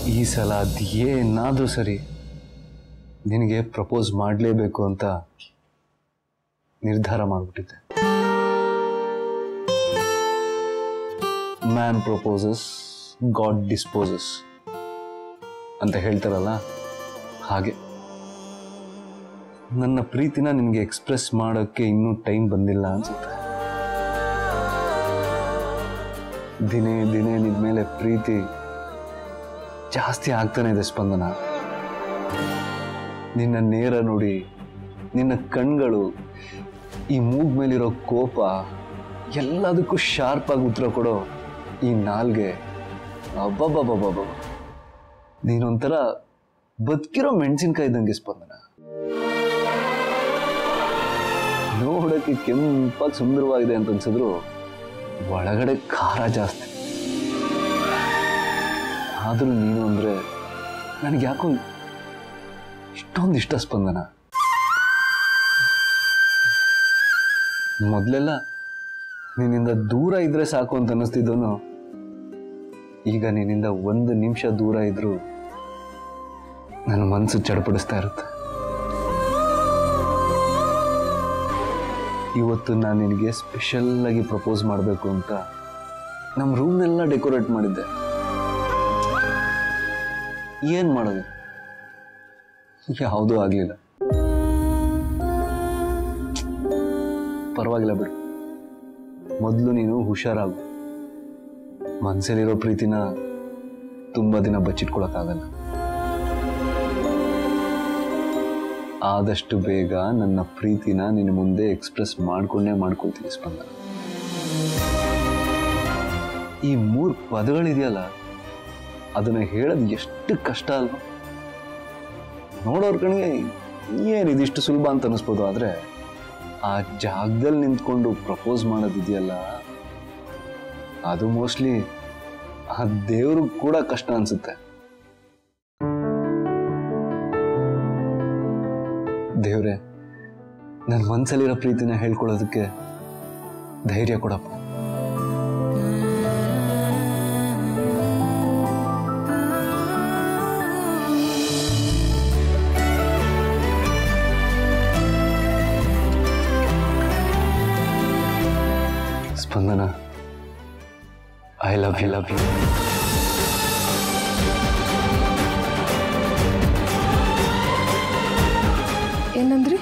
ಈ ಸಲ ಅದೇನಾದರೂ ಸರಿ ನಿನಗೆ ಪ್ರಪೋಸ್ ಮಾಡಲೇಬೇಕು ಅಂತ ನಿರ್ಧಾರ ಮಾಡಿಬಿಟ್ಟಿದ್ದೆ ಮ್ಯಾನ್ ಪ್ರಪೋಸಸ್ ಗಾಡ್ ಡಿಸ್ಪೋಸಸ್ ಅಂತ ಹೇಳ್ತಾರಲ್ಲ ಹಾಗೆ ನನ್ನ ಪ್ರೀತಿನ ನಿನಗೆ ಎಕ್ಸ್ಪ್ರೆಸ್ ಮಾಡೋಕ್ಕೆ ಇನ್ನೂ ಟೈಮ್ ಬಂದಿಲ್ಲ ಅನ್ಸುತ್ತೆ ದಿನೇ ದಿನೇ ನಿನ್ನ ಮೇಲೆ ಪ್ರೀತಿ ಜಾಸ್ತಿ ಆಗ್ತಾನೆ ಇದೆ ಸ್ಪಂದನ ನಿನ್ನ ನೇರ ನುಡಿ ನಿನ್ನ ಕಣ್ಗಳು ಈ ಮೂಗ್ ಮೇಲಿರೋ ಕೋಪ ಎಲ್ಲದಕ್ಕೂ ಶಾರ್ಪ್ ಆಗಿ ಉತ್ತರ ಕೊಡೋ ಈ ನಾಲ್ಗೆ ಅಬ್ಬಬ್ಬಬ್ಬಬ್ಬ ನೀನೊಂಥರ ಬದುಕಿರೋ ಮೆಣಸಿನ್ಕಾಯಿ ಇದ್ದಂಗೆ ಸ್ಪಂದನ ನೋಡೋಕ್ಕೆ ಕೆಂಪಾಗಿ ಸುಂದರವಾಗಿದೆ ಅಂತ ಅನ್ಸಿದ್ರು ಒಳಗಡೆ ಖಾರ ಜಾಸ್ತಿ ಆದರೂ ನೀನು ಅಂದರೆ ನನಗೆ ಯಾಕೋ ಇಷ್ಟೊಂದು ಇಷ್ಟ ಸ್ಪಂದನ ಮೊದಲೆಲ್ಲ ನಿನ್ನಿಂದ ದೂರ ಇದ್ರೆ ಸಾಕು ಅಂತ ಅನ್ನಿಸ್ತಿದ್ದವನು ಈಗ ನಿನ್ನಿಂದ ಒಂದು ನಿಮಿಷ ದೂರ ಇದ್ರೂ ನನ್ನ ಮನಸ್ಸು ಚಡಪಡಿಸ್ತಾ ಇರುತ್ತೆ ಇವತ್ತು ನಾನು ನಿನಗೆ ಸ್ಪೆಷಲ್ಲಾಗಿ ಪ್ರಪೋಸ್ ಮಾಡಬೇಕು ಅಂತ ನಮ್ಮ ರೂಮ್ನೆಲ್ಲ ಡೆಕೋರೇಟ್ ಮಾಡಿದ್ದೆ ಏನು ಮಾಡೋದು ಯಾವುದೂ ಆಗಲಿಲ್ಲ ಪರವಾಗಿಲ್ಲ ಬಿಡು ಮೊದಲು ನೀನು ಹುಷಾರಾಗು ಮನಸ್ಸಲ್ಲಿರೋ ಪ್ರೀತಿನ ತುಂಬ ದಿನ ಬಚ್ಚಿಟ್ಕೊಳಕ್ಕಾಗಲ್ಲ ಆದಷ್ಟು ಬೇಗ ನನ್ನ ಪ್ರೀತಿನ ನಿನ್ನ ಮುಂದೆ ಎಕ್ಸ್ಪ್ರೆಸ್ ಮಾಡ್ಕೊಂಡೇ ಮಾಡ್ಕೊಳ್ತೀನಿ ಸ್ಪಂದನ ಈ ಮೂರು ಪದಗಳಿದೆಯಲ್ಲ ಅದನ್ನ ಹೇಳೋದು ಎಷ್ಟು ಕಷ್ಟ ಅಲ್ವಾ ನೋಡೋರ್ ಕಣಿಗೆ ಏನು ಇದಿಷ್ಟು ಸುಲಭ ಅಂತ ಅನಿಸ್ಬೋದು ಆದರೆ ಆ ಜಾಗದಲ್ಲಿ ನಿಂತ್ಕೊಂಡು ಪ್ರಪೋಸ್ ಮಾಡೋದಿದೆಯಲ್ಲ ಅದು ಮೋಸ್ಟ್ಲಿ ಆ ದೇವ್ರಿಗೆ ಕೂಡ ಕಷ್ಟ ಅನ್ಸುತ್ತೆ ದೇವ್ರೆ ನನ್ನ ಮನಸ್ಸಲ್ಲಿರೋ ಪ್ರೀತಿನ ಹೇಳ್ಕೊಳ್ಳೋದಕ್ಕೆ ಧೈರ್ಯ ಕೊಡಪ್ಪ Spandana I love you love you ಏನಂದ್ರಿ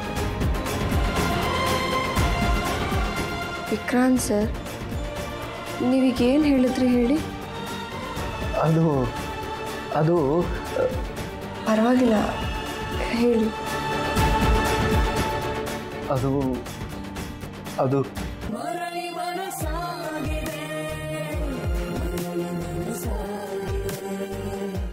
ವಿಕ್ರಾಂತ್ ಸರ್ ನೀವೀಗ ಏನು ಹೇಳಿದ್ರಿ ಹೇಳಿ ಅದು ಅದು ಪರವಾಗಿಲ್ಲ ಹೇಳಿ ಅದು ಅದು ಮರ